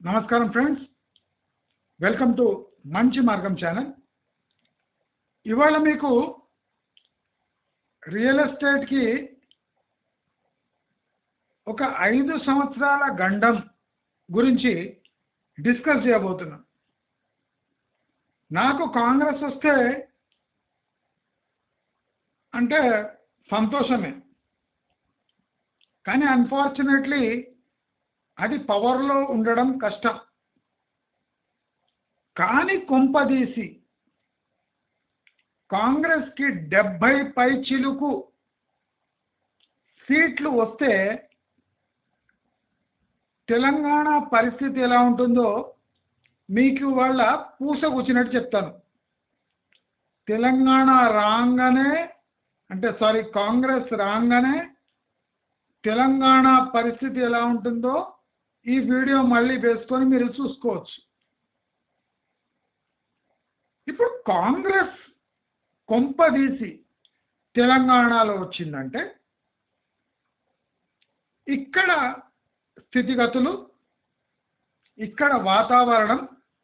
నమస్కారం friends welcome to మంచి మార్గం ఛానల్ ఇవాళ మీకు రియల్ ఎస్టేట్కి ఒక ఐదు సంవత్సరాల గండం గురించి డిస్కస్ చేయబోతున్నాం నాకు కాంగ్రెస్ వస్తే అంటే సంతోషమే కానీ అన్ఫార్చునేట్లీ అది పవర్లో ఉండడం కష్టం కానీ కొంపదీసి కాంగ్రెస్కి డెబ్భై పై చిలుకు సీట్లు వస్తే తెలంగాణ పరిస్థితి ఎలా ఉంటుందో మీకు వాళ్ళ పూసగుచ్చినట్టు చెప్తాను తెలంగాణ రాగానే అంటే సారీ కాంగ్రెస్ రాగానే తెలంగాణ పరిస్థితి ఎలా ఉంటుందో ఈ వీడియో మళ్ళీ వేసుకొని మీరు చూసుకోవచ్చు ఇప్పుడు కాంగ్రెస్ కొంపదీసి తెలంగాణలో వచ్చిందంటే ఇక్కడ స్థితిగతులు ఇక్కడ వాతావరణం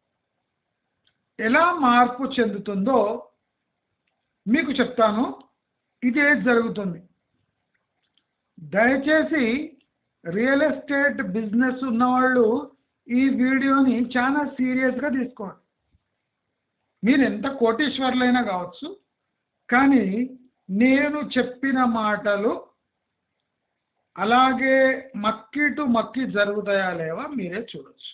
ఎలా మార్పు చెందుతుందో మీకు చెప్తాను ఇదే జరుగుతుంది దయచేసి రియల్ ఎస్టేట్ బిజినెస్ ఉన్నవాళ్ళు ఈ వీడియోని చాలా సీరియస్గా తీసుకోండి మీరు ఎంత కోటీశ్వర్లైనా కావచ్చు కానీ నేను చెప్పిన మాటలు అలాగే మక్కి టు మక్కి జరుగుతాయా లేవా మీరే చూడొచ్చు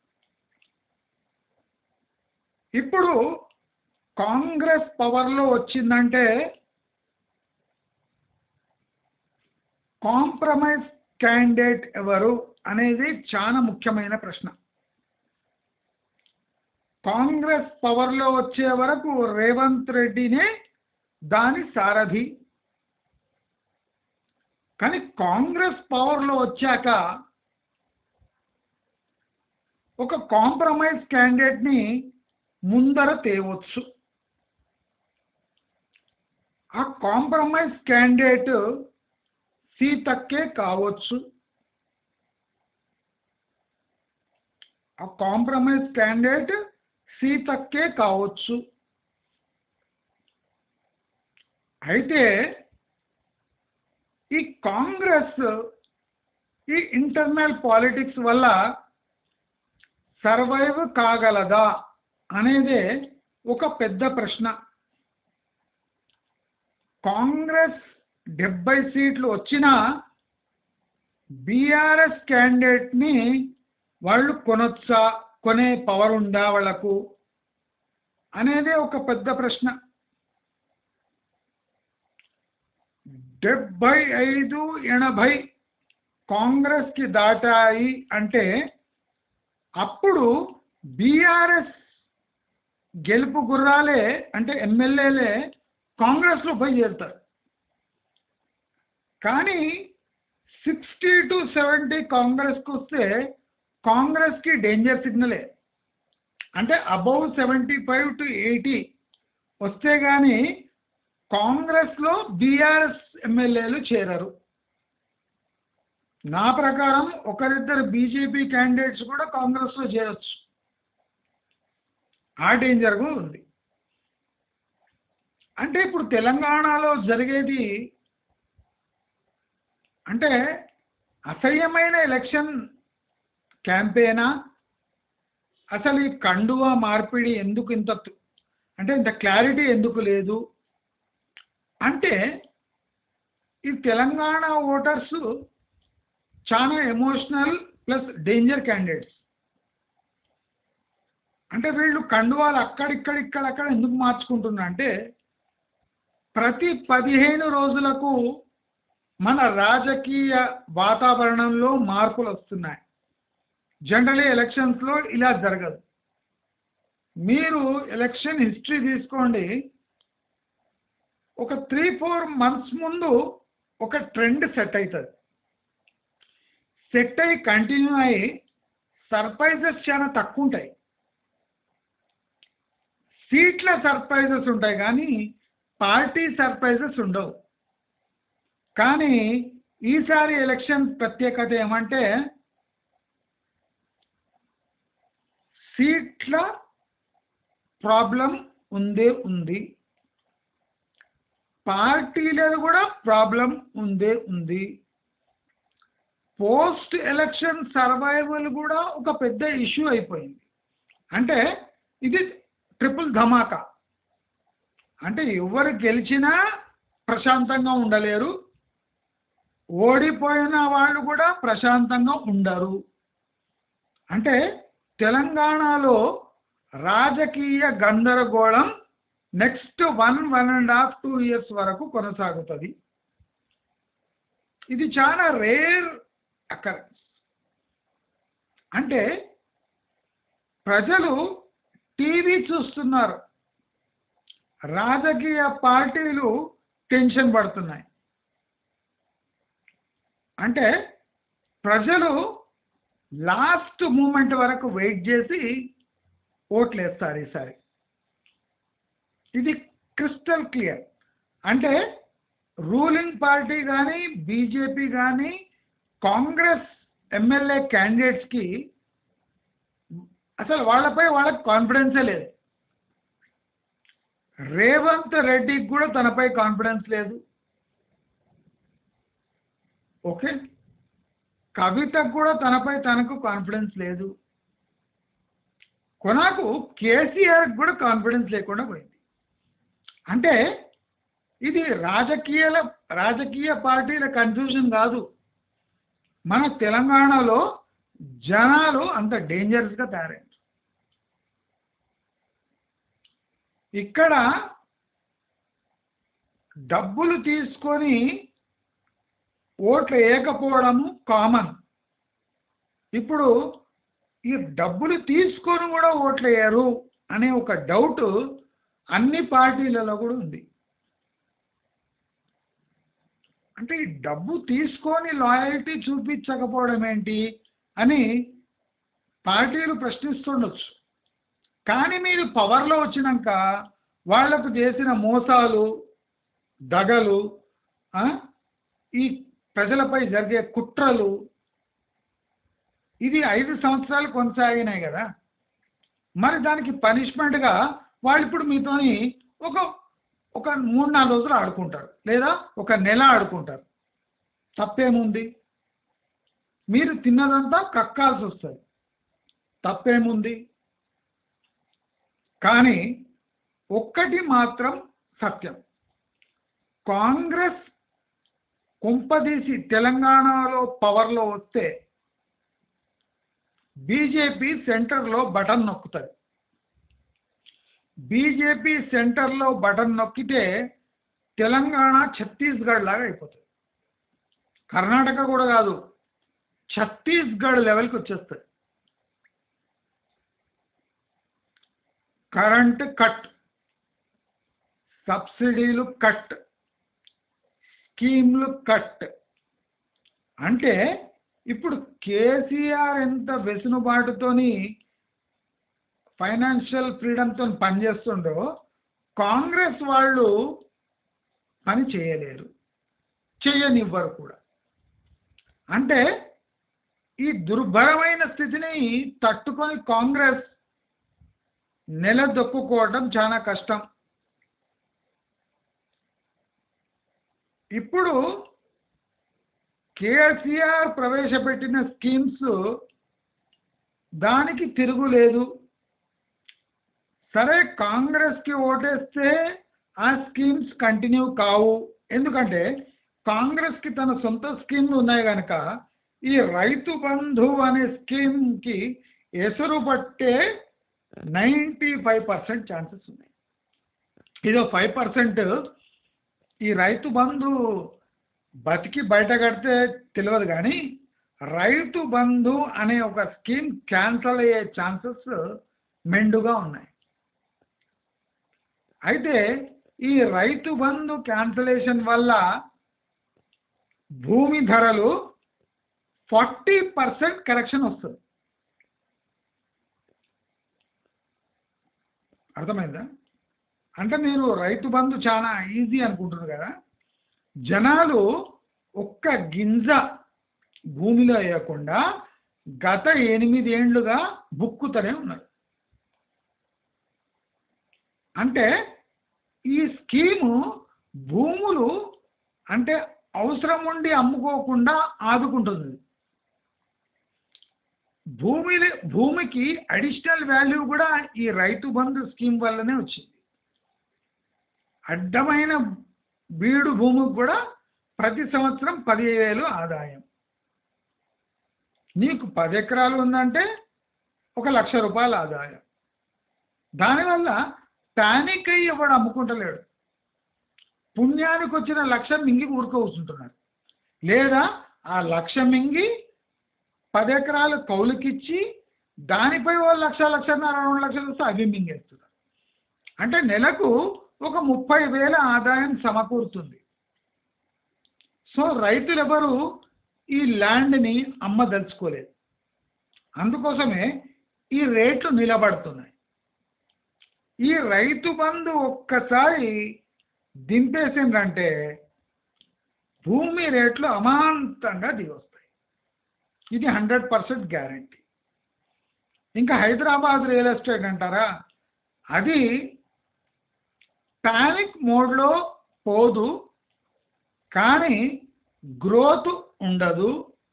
ఇప్పుడు కాంగ్రెస్ పవర్లో వచ్చిందంటే కాంప్రమైజ్ క్యాండిడేట్ ఎవరు అనేది చాలా ముఖ్యమైన ప్రశ్న కాంగ్రెస్ పవర్లో వచ్చే వరకు రేవంత్ రెడ్డినే దాని సారథి కానీ కాంగ్రెస్ పవర్లో వచ్చాక ఒక కాంప్రమైజ్ క్యాండిడేట్ని ముందర తేవచ్చు ఆ కాంప్రమైజ్ క్యాండిడేట్ సీతక్కే కావచ్చు ఆ కాంప్రమైజ్ క్యాండిడేట్ సీతక్కే కావచ్చు అయితే ఈ కాంగ్రెస్ ఈ ఇంటర్నల్ పాలిటిక్స్ వల్ల సర్వైవ్ కాగలదా అనేదే ఒక పెద్ద ప్రశ్న కాంగ్రెస్ డెబ్బై సీట్లు వచ్చినా బీఆర్ఎస్ క్యాండిడేట్ని వాళ్ళు కొనొచ్చా కొనే పవర్ ఉందా వాళ్లకు అనేదే ఒక పెద్ద ప్రశ్న డెబ్బై ఐదు ఎనభై కాంగ్రెస్కి దాటాయి అంటే అప్పుడు బీఆర్ఎస్ గెలుపు గుర్రాలే అంటే ఎమ్మెల్యేలే కాంగ్రెస్లో పోయి చేరుతారు కానీ సిక్స్టీ టు సెవెంటీ కాంగ్రెస్కి వస్తే కాంగ్రెస్కి డేంజర్ సిగ్నలే అంటే above seventy five to eighty వస్తే కానీ కాంగ్రెస్లో బీఆర్ఎస్ ఎమ్మెల్యేలు చేరరు నా ప్రకారం ఒకరిద్దరు బీజేపీ క్యాండిడేట్స్ కూడా కాంగ్రెస్లో చేరొచ్చు ఆ డేంజర్ కూడా ఉంది అంటే ఇప్పుడు తెలంగాణలో జరిగేది అంటే అసహ్యమైన ఎలక్షన్ క్యాంపెయినా అసలు ఈ కండువా మార్పిడి ఎందుకు ఇంత అంటే ఇంత క్లారిటీ ఎందుకు లేదు అంటే ఈ తెలంగాణ ఓటర్స్ చాలా ఎమోషనల్ ప్లస్ డేంజర్ క్యాండిడేట్స్ అంటే వీళ్ళు కండువాలు అక్కడిక్కడ ఇక్కడక్కడ ఎందుకు మార్చుకుంటున్నా అంటే ప్రతి పదిహేను రోజులకు మన రాజకీయ వాతావరణంలో మార్పులు వస్తున్నాయి జనరలీ ఎలక్షన్స్లో ఇలా జరగదు మీరు ఎలక్షన్ హిస్టరీ తీసుకోండి ఒక త్రీ ఫోర్ మంత్స్ ముందు ఒక ట్రెండ్ సెట్ అవుతుంది సెట్ అయ్యి కంటిన్యూ అయ్యి సర్ప్రైజెస్ చాలా తక్కువ ఉంటాయి సీట్ల సర్ప్రైజెస్ ఉంటాయి కానీ పార్టీ సర్ప్రైజెస్ ఉండవు కానీ ఈసారి ఎలక్షన్ ప్రత్యేకత ఏమంటే సీట్ల ప్రాబ్లం ఉందే ఉంది పార్టీలలో కూడా ప్రాబ్లం ఉందే ఉంది పోస్ట్ ఎలక్షన్ సర్వైవల్ కూడా ఒక పెద్ద ఇష్యూ అయిపోయింది అంటే ఇది ట్రిపుల్ ధమాకా అంటే ఎవరు గెలిచినా ప్రశాంతంగా ఉండలేరు ఓడిపోయిన వాళ్ళు కూడా ప్రశాంతంగా ఉండరు అంటే తెలంగాణలో రాజకీయ గందరగోళం next one one and half two years వరకు కొనసాగుతుంది ఇది చాలా రేర్ అకరెన్స్ అంటే ప్రజలు టీవీ చూస్తున్నారు రాజకీయ పార్టీలు టెన్షన్ పడుతున్నాయి అంటే ప్రజలు లాస్ట్ మూమెంట్ వరకు వెయిట్ చేసి ఓట్లు వేస్తారు ఈసారి ఇది క్రిస్టల్ క్లియర్ అంటే రూలింగ్ పార్టీ కానీ బీజేపీ కానీ కాంగ్రెస్ ఎమ్మెల్యే క్యాండిడేట్స్కి అసలు వాళ్ళపై వాళ్ళకి కాన్ఫిడెన్సే లేదు రేవంత్ రెడ్డికి కూడా తనపై కాన్ఫిడెన్స్ లేదు ఓకే కవితకు కూడా తనపై తనకు కాన్ఫిడెన్స్ లేదు కొనాకు కేసీఆర్ కూడా కాన్ఫిడెన్స్ లేకుండా పోయింది అంటే ఇది రాజకీయాల రాజకీయ పార్టీల కన్ఫ్యూజన్ కాదు మన తెలంగాణలో జనాలు అంత డేంజరస్గా తయారైంది ఇక్కడ డబ్బులు తీసుకొని ఓట్లు వేయకపోవడము కామన్ ఇప్పుడు ఈ డబ్బులు తీసుకొని కూడా ఓట్లు వేయరు అనే ఒక డౌట్ అన్ని పార్టీలలో కూడా ఉంది అంటే ఈ డబ్బు తీసుకొని లాయల్టీ చూపించకపోవడం ఏంటి అని పార్టీలు ప్రశ్నిస్తుండొచ్చు కానీ మీరు పవర్లో వచ్చినాక వాళ్లకు చేసిన మోసాలు దగలు ఆ, ఈ ప్రజలపై జరిగే కుట్రలు ఇది ఐదు సంవత్సరాలు కొనసాగినాయి కదా మరి దానికి పనిష్మెంట్గా వాళ్ళు ఇప్పుడు మీతోని ఒక ఒక మూడు నాలుగు రోజులు ఆడుకుంటారు లేదా ఒక నెల ఆడుకుంటారు తప్పేముంది మీరు తిన్నదంతా కక్కాల్సి వస్తుంది తప్పేముంది కానీ ఒక్కటి మాత్రం సత్యం కాంగ్రెస్ కుంపదీసి తెలంగాణలో పవర్లో వస్తే బీజేపీ సెంటర్లో బటన్ నొక్కుతుంది బీజేపీ సెంటర్లో బటన్ నొక్కితే తెలంగాణ ఛత్తీస్గఢ్ లాగా అయిపోతుంది కర్ణాటక కూడా కాదు ఛత్తీస్గఢ్ లెవెల్కి వచ్చేస్తుంది కరెంట్ కట్ సబ్సిడీలు కట్ స్కీమ్లు కట్ అంటే ఇప్పుడు కేసీఆర్ ఎంత వెసులుబాటుతోని ఫైనాన్షియల్ ఫ్రీడమ్తో పనిచేస్తుండో కాంగ్రెస్ వాళ్ళు పని చేయలేరు చేయనివ్వరు కూడా అంటే ఈ దుర్భరమైన స్థితిని తట్టుకొని కాంగ్రెస్ నిలదొక్కుకోవడం చాలా కష్టం ఇప్పుడు కేసీఆర్ ప్రవేశపెట్టిన స్కీమ్స్ దానికి తిరుగులేదు సరే కాంగ్రెస్కి ఓటేస్తే ఆ స్కీమ్స్ కంటిన్యూ కావు ఎందుకంటే కాంగ్రెస్కి తన సొంత స్కీమ్లు ఉన్నాయి కనుక ఈ రైతు బంధు అనే స్కీమ్కి ఎసురు పట్టే నైంటీ ఫైవ్ పర్సెంట్ ఛాన్సెస్ ఉన్నాయి ఇదో ఫైవ్ పర్సెంట్ ఈ రైతు బంధు బతికి బయట కడితే తెలియదు కానీ రైతు బంధు అనే ఒక స్కీమ్ క్యాన్సల్ అయ్యే ఛాన్సెస్ మెండుగా ఉన్నాయి అయితే ఈ రైతు బంధు క్యాన్సలేషన్ వల్ల భూమి ధరలు ఫార్టీ పర్సెంట్ కరెక్షన్ వస్తుంది అర్థమైందా అంటే మీరు రైతు బంధు చాలా ఈజీ అనుకుంటున్నారు కదా జనాలు ఒక్క గింజ భూమిలో వేయకుండా గత ఎనిమిది ఏండ్లుగా బుక్కుతూనే ఉన్నారు అంటే ఈ స్కీము భూములు అంటే అవసరం ఉండి అమ్ముకోకుండా ఆదుకుంటుంది భూమి భూమికి అడిషనల్ వాల్యూ కూడా ఈ రైతు బంధు స్కీమ్ వల్లనే వచ్చింది అడ్డమైన బీడు భూమికి కూడా ప్రతి సంవత్సరం పదివేలు ఆదాయం నీకు పది ఎకరాలు ఉందంటే ఒక లక్ష రూపాయల ఆదాయం దానివల్ల పానిక్ అయ్యి ఎవడు అమ్ముకుంటలేడు పుణ్యానికి వచ్చిన లక్ష మింగి ఊరుకో కూర్చుంటున్నారు లేదా ఆ లక్ష మింగి పది ఎకరాలు కౌలుకిచ్చి దానిపై ఓ లక్ష లక్షన్నర రెండు లక్షలు వస్తే అవి మింగేస్తున్నారు అంటే నెలకు ఒక ముప్పై వేల ఆదాయం సమకూరుతుంది సో రైతులు ఎవరు ఈ ల్యాండ్ని అమ్మదలుచుకోలేదు అందుకోసమే ఈ రేట్లు నిలబడుతున్నాయి ఈ రైతు బంధు ఒక్కసారి దింపేసిందంటే భూమి రేట్లు అమాంతంగా దిగొస్తాయి ఇది హండ్రెడ్ పర్సెంట్ గ్యారంటీ ఇంకా హైదరాబాద్ రియల్ ఎస్టేట్ అంటారా అది పానిక్ మోడ్లో పోదు కానీ గ్రోత్ ఉండదు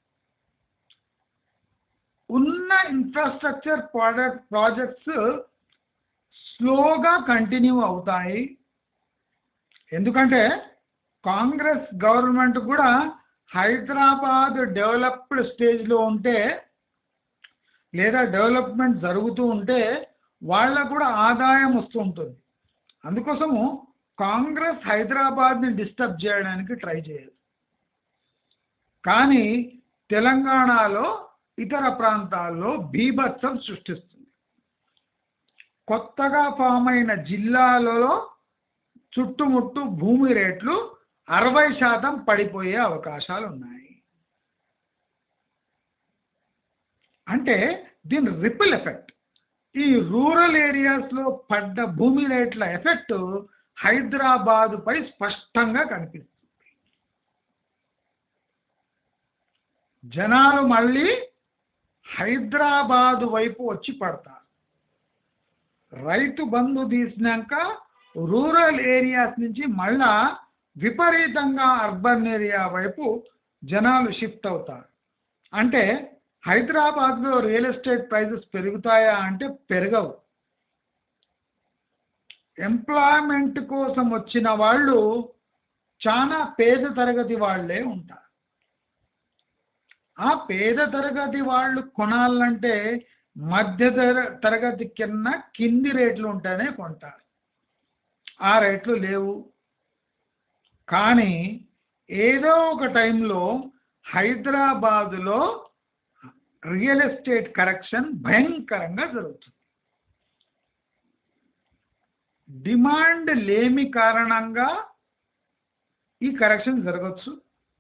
ఉన్న ఇన్ఫ్రాస్ట్రక్చర్ ప్రాడక్ట్ ప్రాజెక్ట్స్ స్లోగా కంటిన్యూ అవుతాయి ఎందుకంటే కాంగ్రెస్ గవర్నమెంట్ కూడా హైదరాబాద్ డెవలప్డ్ స్టేజ్లో ఉంటే లేదా డెవలప్మెంట్ జరుగుతూ ఉంటే వాళ్ళకు కూడా ఆదాయం వస్తూ ఉంటుంది అందుకోసము కాంగ్రెస్ హైదరాబాద్ని డిస్టర్బ్ చేయడానికి ట్రై చేయదు కానీ తెలంగాణలో ఇతర ప్రాంతాల్లో బీభత్సం సృష్టిస్తుంది కొత్తగా ఫామ్ అయిన జిల్లాలలో చుట్టుముట్టు భూమి రేట్లు అరవై శాతం పడిపోయే అవకాశాలు ఉన్నాయి అంటే దీని రిపిల్ ఎఫెక్ట్ ఈ రూరల్ ఏరియాస్లో పడ్డ భూమి రేట్ల ఎఫెక్ట్ హైదరాబాదు పై స్పష్టంగా కనిపిస్తుంది జనాలు మళ్ళీ హైదరాబాదు వైపు వచ్చి పడతారు రైతు బంధు తీసినాక రూరల్ ఏరియాస్ నుంచి మళ్ళా విపరీతంగా అర్బన్ ఏరియా వైపు జనాలు షిఫ్ట్ అవుతారు అంటే హైదరాబాద్లో రియల్ ఎస్టేట్ ప్రైజెస్ పెరుగుతాయా అంటే పెరగవు ఎంప్లాయ్మెంట్ కోసం వచ్చిన వాళ్ళు చాలా పేద తరగతి వాళ్ళే ఉంటారు ఆ పేద తరగతి వాళ్ళు కొనాలంటే మధ్య తర- తరగతి కింద కింది రేట్లు ఉంటేనే కొంటారు ఆ రేట్లు లేవు కానీ ఏదో ఒక టైంలో హైదరాబాదులో రియల్ ఎస్టేట్ కరెక్షన్ భయంకరంగా జరుగుతుంది డిమాండ్ లేమి కారణంగా ఈ కరెక్షన్ జరగచ్చు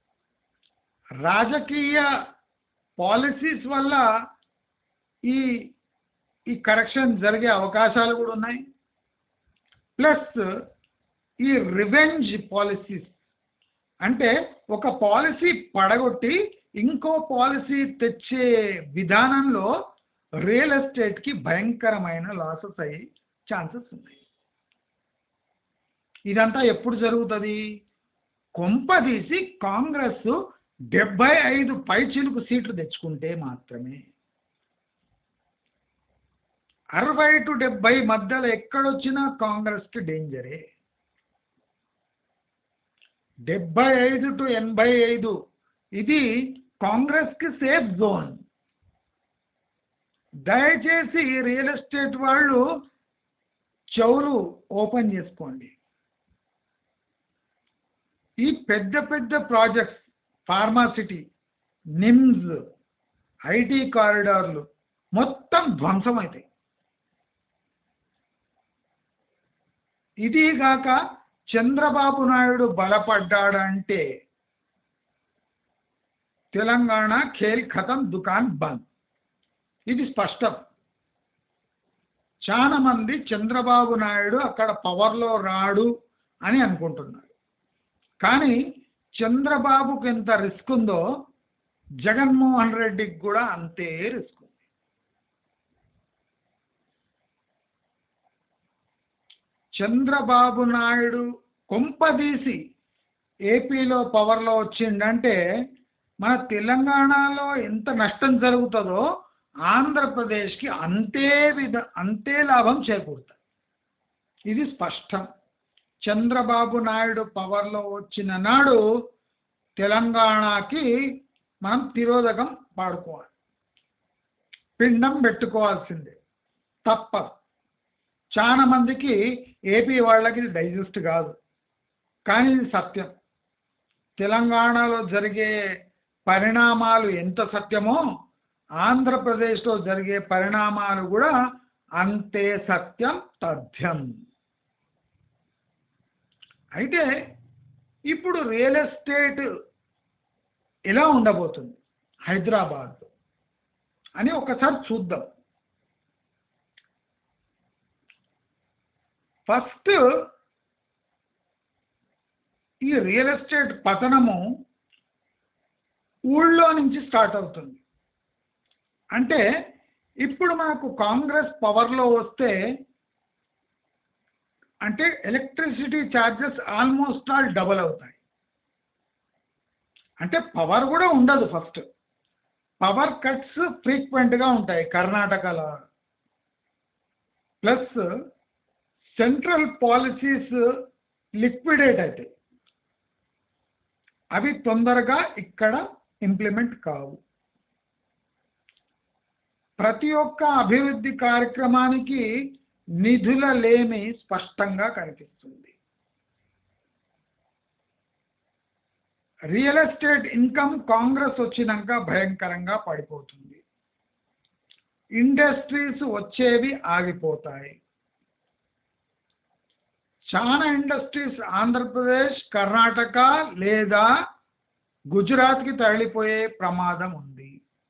రాజకీయ పాలసీస్ వల్ల ఈ ఈ కరెక్షన్ జరిగే అవకాశాలు కూడా ఉన్నాయి ప్లస్ ఈ రివెంజ్ పాలసీస్ అంటే ఒక పాలసీ పడగొట్టి ఇంకో పాలసీ తెచ్చే విధానంలో రియల్ ఎస్టేట్కి భయంకరమైన లాసెస్ అయ్యే ఛాన్సెస్ ఉన్నాయి ఇదంతా ఎప్పుడు జరుగుతుంది కొంపదీసి కాంగ్రెస్ డెబ్బై ఐదు పైచిలుకు సీట్లు తెచ్చుకుంటే మాత్రమే అరవై టు డెబ్బై మధ్యలో ఎక్కడొచ్చినా కాంగ్రెస్కి డేంజరే డెబ్బై ఐదు టు ఎనభై ఐదు ఇది కాంగ్రెస్కి సేఫ్ జోన్ దయచేసి రియల్ ఎస్టేట్ వాళ్ళు చెవులు ఓపెన్ చేసుకోండి ఈ పెద్ద పెద్ద ప్రాజెక్ట్స్ ఫార్మాసిటీ నిమ్స్ ఐటీ కారిడార్లు మొత్తం ధ్వంసం అవుతాయి ఇది కాక చంద్రబాబు నాయుడు బలపడ్డాడంటే తెలంగాణ ఖేల్ ఖతం దుకాన్ బంద్ ఇది స్పష్టం చాలా మంది చంద్రబాబు నాయుడు అక్కడ పవర్లో రాడు అని అనుకుంటున్నారు కానీ చంద్రబాబుకి ఎంత రిస్క్ ఉందో జగన్మోహన్ రెడ్డికి కూడా అంతే రిస్క్ ఉంది చంద్రబాబు నాయుడు కొంపదీసి ఏపీలో పవర్లో వచ్చిండంటే మన తెలంగాణలో ఎంత నష్టం జరుగుతుందో ఆంధ్రప్రదేశ్కి అంతే విధ అంతే లాభం చేకూరుతుంది ఇది స్పష్టం చంద్రబాబు నాయుడు పవర్లో వచ్చిన నాడు తెలంగాణకి మనం తిరోధకం పాడుకోవాలి పిండం పెట్టుకోవాల్సిందే తప్పదు చాలా మందికి ఏపీ వాళ్ళకి ఇది డైజెస్ట్ కాదు కానీ ఇది సత్యం తెలంగాణలో జరిగే పరిణామాలు ఎంత సత్యమో ఆంధ్రప్రదేశ్లో జరిగే పరిణామాలు కూడా అంతే సత్యం తథ్యం అయితే ఇప్పుడు రియల్ ఎస్టేట్ ఎలా ఉండబోతుంది హైదరాబాద్ అని ఒకసారి చూద్దాం ఫస్ట్ ఈ రియల్ ఎస్టేట్ పతనము ఊళ్ళో నుంచి స్టార్ట్ అవుతుంది అంటే ఇప్పుడు మనకు కాంగ్రెస్ పవర్లో వస్తే అంటే electricity charges almost all double అవుతాయి అంటే పవర్ కూడా ఉండదు ఫస్ట్ పవర్ కట్స్ ఫ్రీక్వెంట్గా ఉంటాయి కర్ణాటకలో ప్లస్ సెంట్రల్ పాలసీస్ లిక్విడేట్ అవుతాయి అవి తొందరగా ఇక్కడ ఇంప్లిమెంట్ కావు ప్రతి ఒక్క అభివృద్ధి కార్యక్రమానికి నిధుల లేమి స్పష్టంగా కనిపిస్తుంది రియల్ ఎస్టేట్ ఇన్కమ్ కాంగ్రెస్ వచ్చినాక భయంకరంగా పడిపోతుంది ఇండస్ట్రీస్ వచ్చేవి ఆగిపోతాయి చాలా ఇండస్ట్రీస్ ఆంధ్రప్రదేశ్ కర్ణాటక లేదా గుజరాత్కి తరలిపోయే ప్రమాదం ఉంది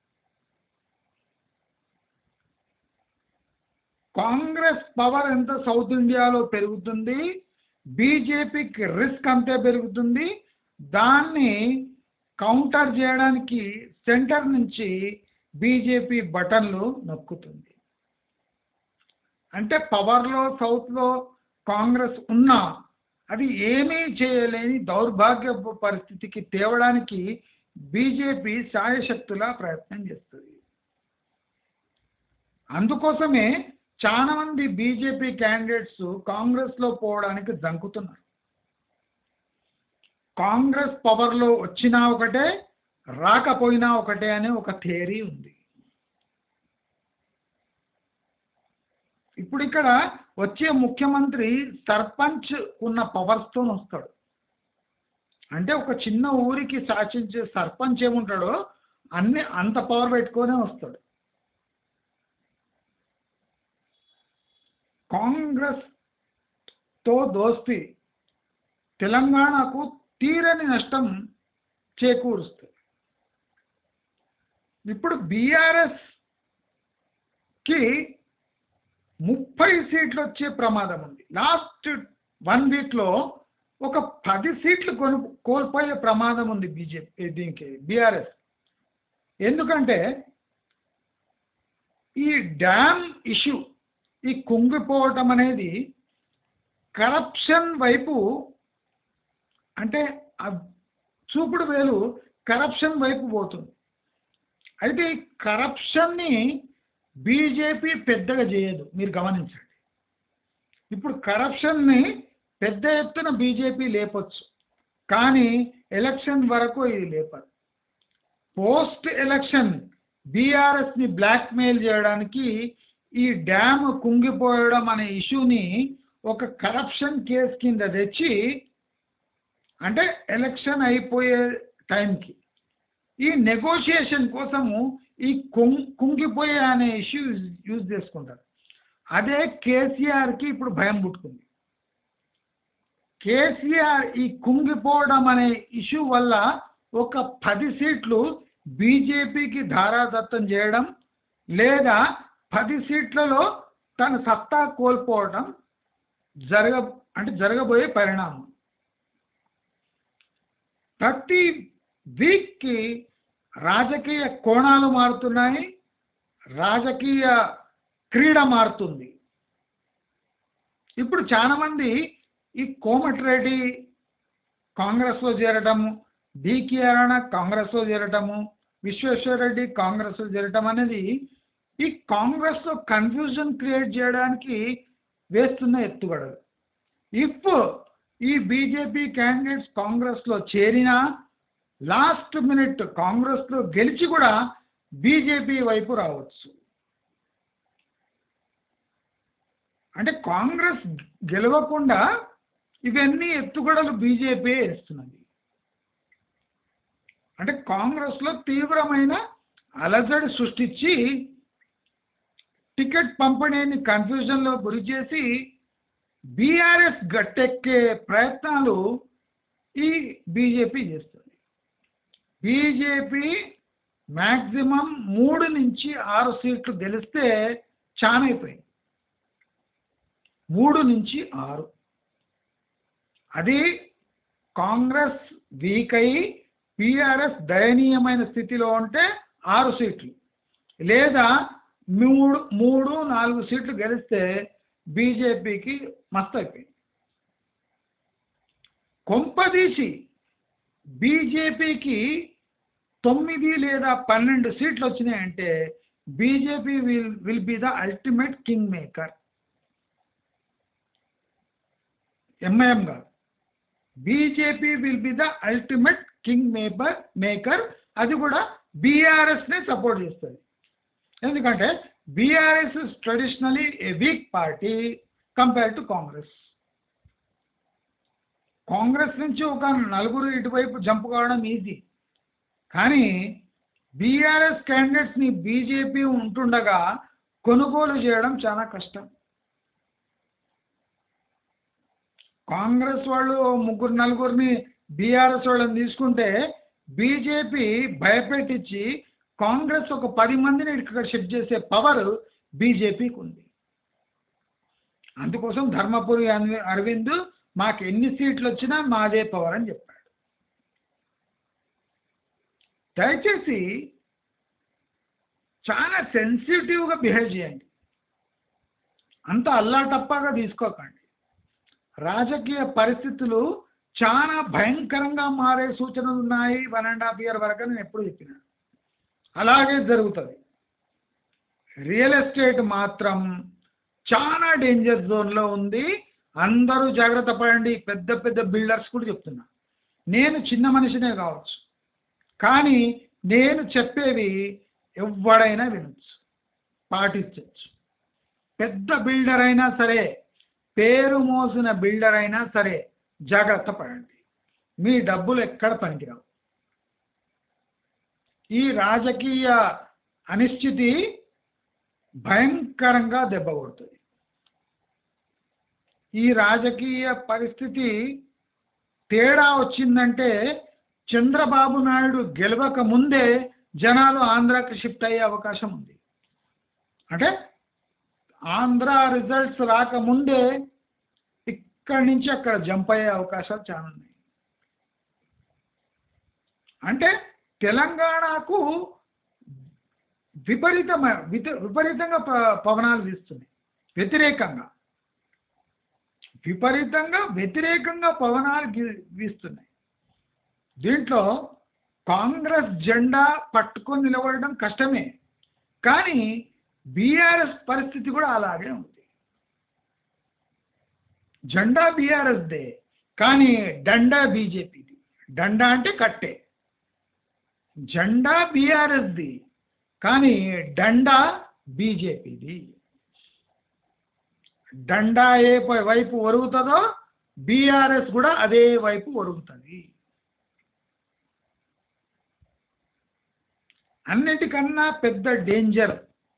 కాంగ్రెస్ పవర్ ఎంత సౌత్ ఇండియాలో పెరుగుతుంది బీజేపీకి రిస్క్ అంతే పెరుగుతుంది దాన్ని కౌంటర్ చేయడానికి సెంటర్ నుంచి బీజేపీ బటన్లు నొక్కుతుంది అంటే పవర్లో సౌత్లో కాంగ్రెస్ ఉన్నా అది ఏమీ చేయలేని దౌర్భాగ్య పరిస్థితికి తేవడానికి బీజేపీ సాయశక్తులా ప్రయత్నం చేస్తుంది అందుకోసమే చాలా మంది బీజేపీ క్యాండిడేట్స్ కాంగ్రెస్లో పోవడానికి జంకుతున్నారు కాంగ్రెస్ పవర్లో వచ్చినా ఒకటే రాకపోయినా ఒకటే అనే ఒక థియరీ ఉంది ఇప్పుడు ఇక్కడ వచ్చే ముఖ్యమంత్రి సర్పంచ్ ఉన్న పవర్స్తో వస్తాడు అంటే ఒక చిన్న ఊరికి శాసించే సర్పంచ్ ఏముంటాడో అన్ని అంత పవర్ పెట్టుకొనే వస్తాడు కాంగ్రెస్తో దోస్తి తెలంగాణకు తీరని నష్టం చేకూరుస్తుంది ఇప్పుడు బీఆర్ఎస్కి ముప్పై సీట్లు వచ్చే ప్రమాదం ఉంది లాస్ట్ వన్ వీక్లో ఒక పది సీట్లు కొను కోల్పోయే ప్రమాదం ఉంది బీజేపీ దీనికి బీఆర్ఎస్ ఎందుకంటే ఈ డ్యామ్ ఇష్యూ ఈ కుంగిపోవటం అనేది కరప్షన్ వైపు అంటే ఆ చూపుడు వేలు కరప్షన్ వైపు పోతుంది అయితే ఈ కరప్షన్ని బీజేపీ పెద్దగా చేయదు మీరు గమనించండి ఇప్పుడు కరప్షన్ని పెద్ద ఎత్తున బీజేపీ లేపొచ్చు కానీ ఎలక్షన్ వరకు ఇది లేపదు పోస్ట్ ఎలక్షన్ బీఆర్ఎస్ని బ్లాక్మెయిల్ చేయడానికి ఈ డ్యామ్ కుంగిపోయడం అనే ఇష్యూని ఒక కరప్షన్ కేసు కింద తెచ్చి అంటే ఎలక్షన్ అయిపోయే టైంకి ఈ నెగోషియేషన్ కోసము ఈ కుంగ్ కుంగిపోయే అనే ఇష్యూ యూజ్ చేసుకుంటారు అదే కేసీఆర్కి ఇప్పుడు భయం పుట్టుకుంది కేసీఆర్ ఈ కుంగిపోవడం అనే ఇష్యూ వల్ల ఒక పది సీట్లు బీజేపీకి ధారాదత్తం చేయడం లేదా పది సీట్లలో తన సత్తా కోల్పోవడం జరగ అంటే జరగబోయే పరిణామం ప్రతి వీక్కి రాజకీయ కోణాలు మారుతున్నాయి రాజకీయ క్రీడ మారుతుంది ఇప్పుడు చాలా మంది ఈ కోమటిరెడ్డి కాంగ్రెస్లో చేరటము డికే అరుణ కాంగ్రెస్లో చేరటము విశ్వేశ్వరరెడ్డి కాంగ్రెస్లో చేరటం అనేది ఈ కాంగ్రెస్లో కన్ఫ్యూజన్ క్రియేట్ చేయడానికి వేస్తున్న ఎత్తుగడలు ఇఫ్ ఈ బీజేపీ క్యాండిడేట్స్ కాంగ్రెస్లో చేరినా లాస్ట్ మినిట్ కాంగ్రెస్లో గెలిచి కూడా బీజేపీ వైపు రావచ్చు అంటే కాంగ్రెస్ గెలవకుండా ఇవన్నీ ఎత్తుగడలు బీజేపీ వేస్తున్నది అంటే కాంగ్రెస్లో తీవ్రమైన అలజడి సృష్టించి టికెట్ పంపిణీని కన్ఫ్యూజన్లో గురి చేసి బీఆర్ఎస్ గట్టెక్కే ప్రయత్నాలు ఈ బీజేపీ చేస్తుంది బీజేపీ మ్యాక్సిమం మూడు నుంచి ఆరు సీట్లు గెలిస్తే చాలా అయిపోయింది మూడు నుంచి ఆరు అది కాంగ్రెస్ వీక్ అయి బీఆర్ఎస్ దయనీయమైన స్థితిలో ఉంటే ఆరు సీట్లు లేదా మూడు మూడు నాలుగు సీట్లు గెలిస్తే బీజేపీకి మస్తు అయిపోయింది కొంపదీసి బీజేపీకి తొమ్మిది లేదా పన్నెండు సీట్లు వచ్చినాయంటే BJP will will be the ultimate king maker MIM కాదు BJP will be the ultimate king maker maker అది కూడా బీఆర్ఎస్నే సపోర్ట్ చేస్తుంది ఎందుకంటే BRS is traditionally a weak party compare to Congress Congress నుంచి ఒక నలుగురు ఇటువైపు జంప్ కావడం ఈజీ కానీ బీఆర్ఎస్ క్యాండిడేట్స్ని బీజేపీ ఉంటుండగా కొనుగోలు చేయడం చాలా కష్టం కాంగ్రెస్ వాళ్ళు ముగ్గురు నలుగురిని బీఆర్ఎస్ వాళ్ళని తీసుకుంటే బీజేపీ భయపెట్టించి కాంగ్రెస్ ఒక పది మందిని ఇక్కడ షిఫ్ట్ చేసే పవర్ బీజేపీకి ఉంది అందుకోసం ధర్మపురి అన్వి- అరవింద్ మాకు ఎన్ని సీట్లు వచ్చినా మాదే పవర్ అని చెప్పాడు దయచేసి చాలా సెన్సిటివ్గా బిహేవ్ చేయండి అంత అల్లాటప్పాగా తీసుకోకండి రాజకీయ పరిస్థితులు చాలా భయంకరంగా మారే సూచనలు ఉన్నాయి వన్ అండ్ హాఫ్ ఇయర్ వరకు నేను ఎప్పుడు చెప్పిన అలాగే జరుగుతుంది రియల్ ఎస్టేట్ మాత్రం చాలా డేంజర్ జోన్లో ఉంది అందరూ జాగ్రత్త పడండి పెద్ద పెద్ద బిల్డర్స్ కూడా చెప్తున్నా నేను చిన్న మనిషినే కావచ్చు కానీ నేను చెప్పేవి ఎవడైనా వినొచ్చు పాటించవచ్చు పెద్ద బిల్డర్ అయినా సరే పేరు మోసిన బిల్డర్ అయినా సరే జాగ్రత్త పడండి మీ డబ్బులు ఎక్కడ పనికిరావు ఈ రాజకీయ అనిశ్చితి భయంకరంగా దెబ్బ కొడుతుంది ఈ రాజకీయ పరిస్థితి తేడా వచ్చిందంటే చంద్రబాబు నాయుడు గెలవక ముందే జనాలు ఆంధ్రాకి షిఫ్ట్ అయ్యే అవకాశం ఉంది అంటే ఆంధ్ర రిజల్ట్స్ రాకముందే ఇక్కడి నుంచి అక్కడ జంప్ అయ్యే అవకాశాలు చాలా ఉన్నాయి అంటే తెలంగాణకు విపరీతమైన విత- విపరీతంగా ప- పవనాలు వీస్తున్నాయి వ్యతిరేకంగా విపరీతంగా వ్యతిరేకంగా పవనాలు గి- వీస్తున్నాయి దీంట్లో కాంగ్రెస్ జెండా పట్టుకొని నిలబడడం కష్టమే కానీ బీఆర్ఎస్ పరిస్థితి కూడా అలాగే ఉంది జెండా బీఆర్ఎస్దే కానీ డండా బీజేపీది డండా అంటే కట్టే జెండా బీఆర్ఎస్ది కానీ డండా బీజేపీది డండా ఏ ప- వైపు ఒరుగుతుందో బీఆర్ఎస్ కూడా అదే వైపు ఒరుగుతుంది అన్నిటికన్నా పెద్ద డేంజర్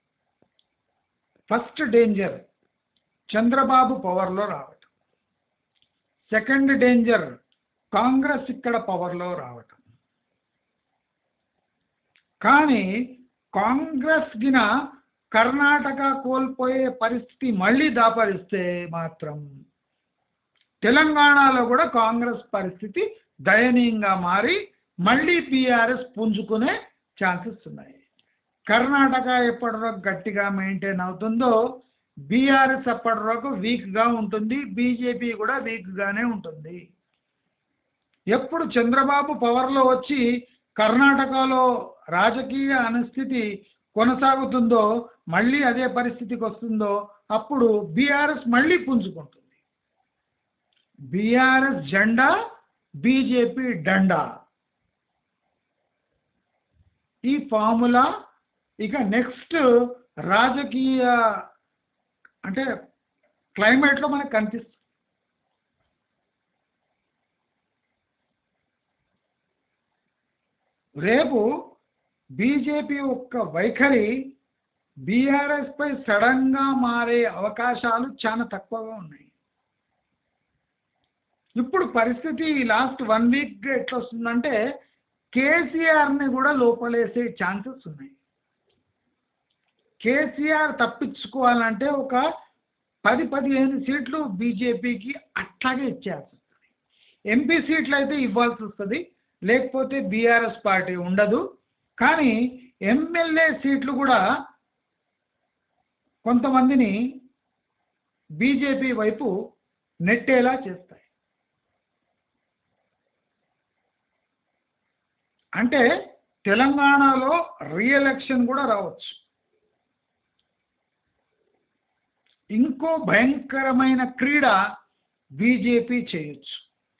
ఫస్ట్ డేంజర్ చంద్రబాబు పవర్లో రావటం సెకండ్ డేంజర్ కాంగ్రెస్ ఇక్కడ పవర్లో రావటం కానీ కాంగ్రెస్ గిన కర్ణాటక కోల్పోయే పరిస్థితి మళ్ళీ దాపరిస్తే మాత్రం తెలంగాణలో కూడా కాంగ్రెస్ పరిస్థితి దయనీయంగా మారి మళ్ళీ బీఆర్ఎస్ పుంజుకునే ఛాన్సెస్ ఉన్నాయి కర్ణాటక ఎప్పటివరకు గట్టిగా మెయింటైన్ అవుతుందో బీఆర్ఎస్ అప్పటి వరకు వీక్గా ఉంటుంది బీజేపీ కూడా వీక్గానే ఉంటుంది ఎప్పుడు చంద్రబాబు పవర్లో వచ్చి కర్ణాటకలో రాజకీయ అనిస్థితి కొనసాగుతుందో మళ్ళీ అదే పరిస్థితికి వస్తుందో అప్పుడు బీఆర్ఎస్ మళ్ళీ పుంజుకుంటుంది బీఆర్ఎస్ జెండా బీజేపీ డండా ఈ ఫార్ములా ఇక నెక్స్ట్ రాజకీయ అంటే క్లైమేట్లో మనకు కనిపిస్తుంది రేపు బీజేపీ యొక్క వైఖరి బీఆర్ఎస్ పై సడన్గా మారే అవకాశాలు చాలా తక్కువగా ఉన్నాయి ఇప్పుడు పరిస్థితి లాస్ట్ వన్ వీక్ ఎట్లా వస్తుందంటే కేసీఆర్ని కూడా లోపలేసే ఛాన్సెస్ ఉన్నాయి కేసీఆర్ తప్పించుకోవాలంటే ఒక పది పదిహేను సీట్లు బీజేపీకి అట్లాగే ఇచ్చేయాల్సి వస్తుంది ఎంపీ సీట్లు అయితే ఇవ్వాల్సి వస్తుంది లేకపోతే బీఆర్ఎస్ పార్టీ ఉండదు కానీ ఎమ్మెల్యే సీట్లు కూడా కొంతమందిని బీజేపీ వైపు నెట్టేలా చేస్తాయి అంటే తెలంగాణలో రీఎలక్షన్ కూడా రావచ్చు ఇంకో భయంకరమైన క్రీడ బీజేపీ చేయొచ్చు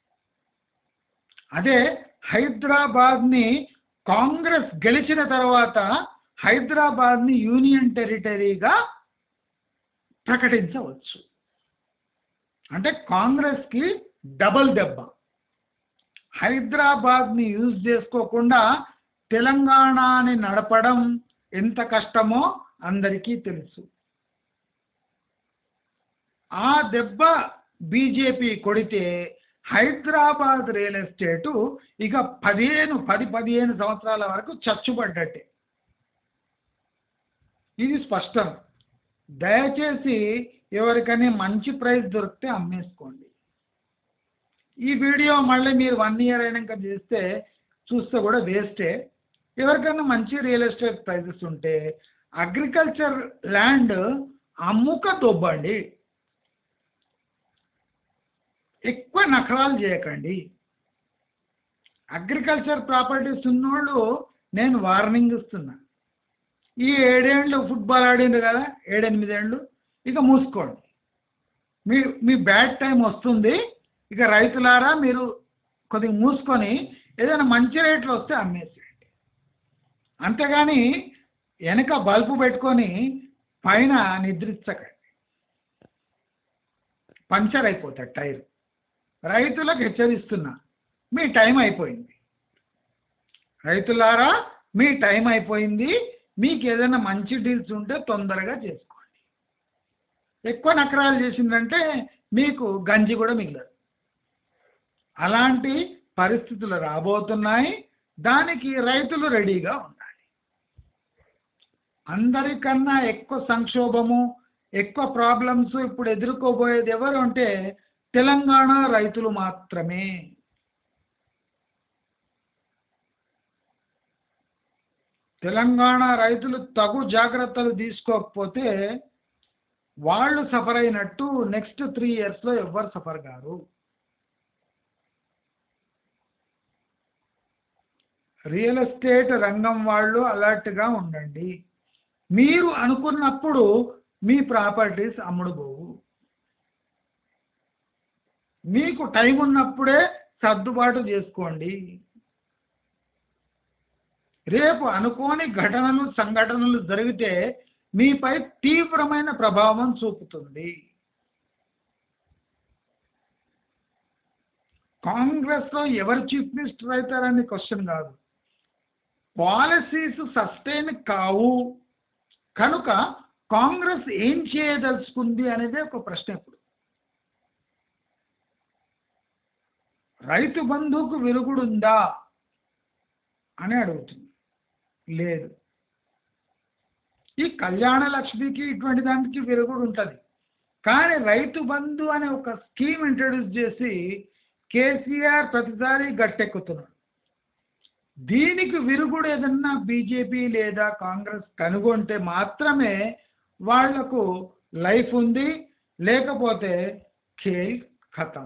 అదే హైదరాబాద్ని కాంగ్రెస్ గెలిచిన తర్వాత హైదరాబాద్ని యూనియన్ టెరిటరీగా ప్రకటించవచ్చు అంటే కాంగ్రెస్కి డబల్ దెబ్బ హైదరాబాద్ని యూజ్ చేసుకోకుండా తెలంగాణని నడపడం ఎంత కష్టమో అందరికీ తెలుసు ఆ దెబ్బ బీజేపీ కొడితే హైదరాబాద్ రియల్ ఎస్టేటు ఇక పదిహేను పది పదిహేను సంవత్సరాల వరకు చచ్చుపడ్డట్టే ఇది స్పష్టం దయచేసి ఎవరికైనా మంచి ప్రైస్ దొరికితే అమ్మేసుకోండి ఈ వీడియో మళ్ళీ మీరు వన్ ఇయర్ అయినాక చేస్తే చూస్తే కూడా వేస్టే ఎవరికైనా మంచి రియల్ ఎస్టేట్ ప్రైజెస్ ఉంటే అగ్రికల్చర్ ల్యాండ్ అమ్ముక దొబ్బండి ఎక్కువ నఖరాలు చేయకండి అగ్రికల్చర్ ప్రాపర్టీస్ ఉన్నోళ్ళు నేను వార్నింగ్ ఇస్తున్నా ఈ ఏడేళ్ళు ఫుట్బాల్ ఆడిండ్రు కదా ఏడెనిమిదేళ్ళు ఇక మూసుకోండి మీ మీ బ్యాడ్ టైం వస్తుంది ఇక రైతులారా మీరు కొద్దిగా మూసుకొని ఏదైనా మంచి రేట్లు వస్తే అమ్మేసేయండి అంతేగాని వెనక బల్బు పెట్టుకొని పైన నిద్రించకండి పంచర్ అయిపోతాడు టైర్ రైతులకు హెచ్చరిస్తున్నా మీ టైం అయిపోయింది రైతులారా మీ టైం అయిపోయింది మీకు ఏదైనా మంచి డీల్స్ ఉంటే తొందరగా చేసుకోండి ఎక్కువ నకరాలు చేసిందంటే మీకు గంజి కూడా మిగలదు అలాంటి పరిస్థితులు రాబోతున్నాయి దానికి రైతులు రెడీగా ఉండాలి అందరికన్నా ఎక్కువ సంక్షోభము ఎక్కువ ప్రాబ్లమ్స్ ఇప్పుడు ఎదుర్కోబోయేది ఎవరు అంటే తెలంగాణ రైతులు మాత్రమే తెలంగాణ రైతులు తగు జాగ్రత్తలు తీసుకోకపోతే వాళ్ళు సఫర్ అయినట్టు నెక్స్ట్ త్రీ ఇయర్స్లో ఎవ్వరు సఫర్ కారు రియల్ ఎస్టేట్ రంగం వాళ్ళు అలర్ట్గా ఉండండి మీరు అనుకున్నప్పుడు మీ ప్రాపర్టీస్ అమ్ముడుపోవు మీకు టైం ఉన్నప్పుడే సర్దుబాటు చేసుకోండి రేపు అనుకోని ఘటనలు సంఘటనలు జరిగితే మీపై తీవ్రమైన ప్రభావం చూపుతుంది కాంగ్రెస్లో ఎవరు చీఫ్ మినిస్టర్ అవుతారని క్వశ్చన్ కాదు పాలసీస్ సస్టైన్ కావు కనుక కాంగ్రెస్ ఏం చేయదలుచుకుంది అనేది ఒక ప్రశ్న ఇప్పుడు రైతు బంధువుకు విరుగుడుందా అని అడుగుతుంది లేదు ఈ కళ్యాణ లక్ష్మికి ఇటువంటి దానికి విరుగుడు ఉంటుంది కానీ రైతు బంధు అనే ఒక స్కీమ్ ఇంట్రడ్యూస్ చేసి కేసీఆర్ ప్రతిసారి గట్టెక్కుతున్నాడు దీనికి విరుగుడు ఏదన్నా బీజేపీ లేదా కాంగ్రెస్ కనుగొంటే మాత్రమే వాళ్లకు లైఫ్ ఉంది లేకపోతే ఖేల్ ఖతం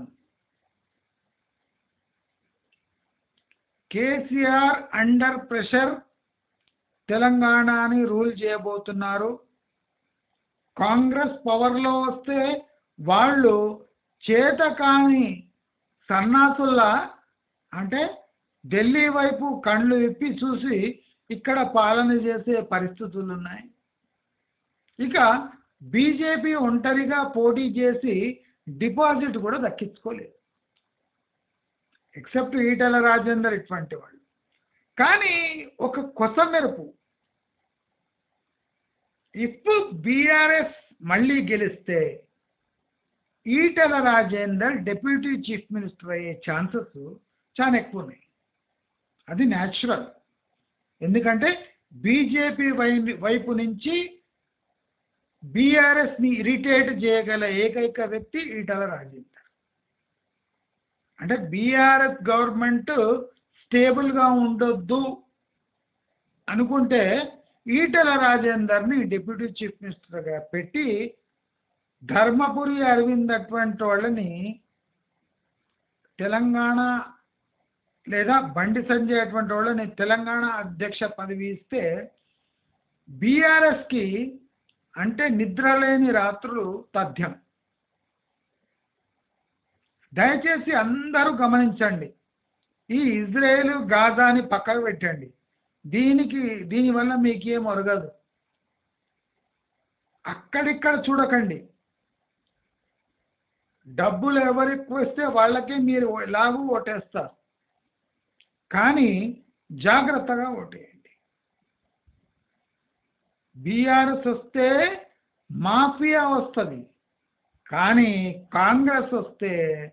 కేసీఆర్ అండర్ ప్రెషర్ తెలంగాణని రూల్ చేయబోతున్నారు కాంగ్రెస్ పవర్లో వస్తే వాళ్ళు చేతకాని సన్నాసుల్లా అంటే ఢిల్లీ వైపు కళ్ళు విప్పి చూసి ఇక్కడ పాలన చేసే పరిస్థితులు ఉన్నాయి ఇక బీజేపీ ఒంటరిగా పోటీ చేసి డిపాజిట్ కూడా దక్కించుకోలేదు ఎక్సెప్ట్ ఈటల రాజేందర్ ఇటువంటి వాళ్ళు కానీ ఒక కొస మెరుపు ఇప్పుడు బీఆర్ఎస్ మళ్ళీ గెలిస్తే Etela Rajender deputy chief minister అయ్యే ఛాన్సెస్ చాలా ఎక్కువ ఉన్నాయి అది న్యాచురల్ ఎందుకంటే బీజేపీ వైపు నుంచి బీఆర్ఎస్ని ఇరిటేట్ చేయగల ఏకైక వ్యక్తి ఈటల రాజేందర్ అంటే బీఆర్ఎస్ గవర్నమెంట్ స్టేబుల్గా ఉండొద్దు అనుకుంటే ఈటల రాజేందర్ని డిప్యూటీ చీఫ్ మినిస్టర్గా పెట్టి ధర్మపురి అరవింద్ అటువంటి వాళ్ళని తెలంగాణ లేదా బండి సంజయ్ అటువంటి వాళ్ళని తెలంగాణ అధ్యక్ష పదవి ఇస్తే బీఆర్ఎస్కి అంటే నిద్రలేని రాత్రులు తథ్యం దయచేసి అందరూ గమనించండి ఈ ఇజ్రాయేల్ గాజాని పక్కకు పెట్టండి దీనికి దీనివల్ల మీకేం ఒరగదు అక్కడిక్కడ చూడకండి డబ్బులు ఎవరు ఎక్కువ ఇస్తే వాళ్ళకే మీరు లాగు ఓటేస్తారు కానీ జాగ్రత్తగా ఓటేయండి బీఆర్ఎస్ వస్తే మాఫియా వస్తుంది కానీ కాంగ్రెస్ వస్తే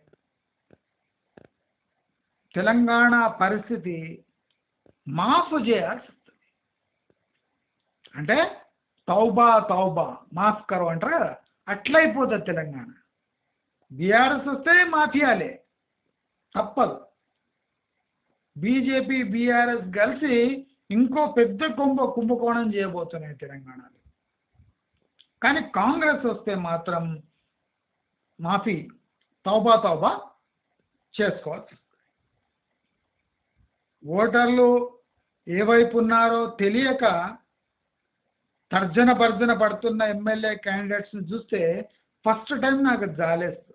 తెలంగాణ పరిస్థితి మాఫ్ చేయాల్సి వస్తుంది అంటే తౌబా తౌబా మాఫ్ కరో అంటారు కదా అట్లయిపోతుంది తెలంగాణ బీఆర్ఎస్ వస్తే మాఫియాలే తప్పదు బీజేపీ బీఆర్ఎస్ కలిసి ఇంకో పెద్ద కుంభ కుంభకోణం చేయబోతున్నాయి తెలంగాణలో కానీ కాంగ్రెస్ వస్తే మాత్రం మాఫీ తౌబా తౌబా చేసుకోవాల్సి ఓటర్లు ఏ వైపు ఉన్నారో తెలియక తర్జన భర్జన పడుతున్న ఎమ్మెల్యే క్యాండిడేట్స్ని చూస్తే ఫస్ట్ టైం నాకు జాలేస్తుంది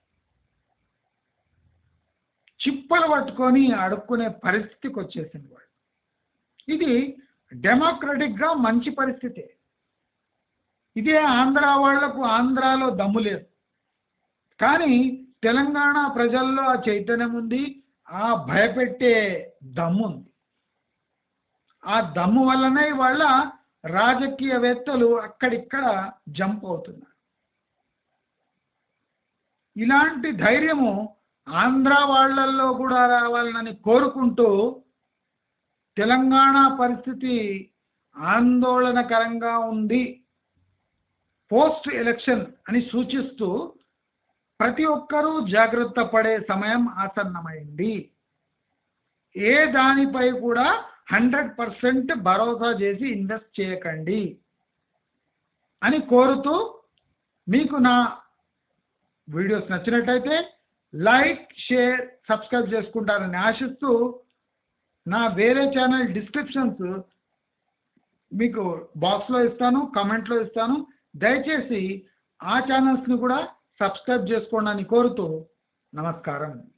చిప్పలు పట్టుకొని అడుక్కునే పరిస్థితికి వచ్చేసింది వాడు ఇది డెమోక్రటిక్గా మంచి పరిస్థితి ఇదే ఆంధ్ర వాళ్లకు ఆంధ్రాలో దమ్ము లేదు కానీ తెలంగాణ ప్రజల్లో ఆ చైతన్యం ఉంది ఆ భయపెట్టే దమ్ము ఉంది ఆ దమ్ము వల్లనే వాళ్ళ రాజకీయవేత్తలు అక్కడిక్కడ జంప్ అవుతున్నారు ఇలాంటి ధైర్యము ఆంధ్ర వాళ్ళల్లో కూడా రావాలని కోరుకుంటూ తెలంగాణ పరిస్థితి ఆందోళనకరంగా ఉంది పోస్ట్ ఎలక్షన్ అని సూచిస్తూ ప్రతి ఒక్కరూ జాగ్రత్త పడే సమయం ఆసన్నమైంది ఏ దానిపై కూడా హండ్రెడ్ పర్సెంట్ భరోసా చేసి ఇన్వెస్ట్ చేయకండి అని కోరుతూ మీకు నా వీడియోస్ నచ్చినట్టయితే లైక్ షేర్ సబ్స్క్రైబ్ చేసుకుంటారని ఆశిస్తూ నా వేరే ఛానల్ డిస్క్రిప్షన్స్ మీకు బాక్స్లో ఇస్తాను కమెంట్లో ఇస్తాను దయచేసి ఆ ఛానల్స్ని కూడా సబ్స్క్రైబ్ చేసుకోండి అని కోరుతూ నమస్కారం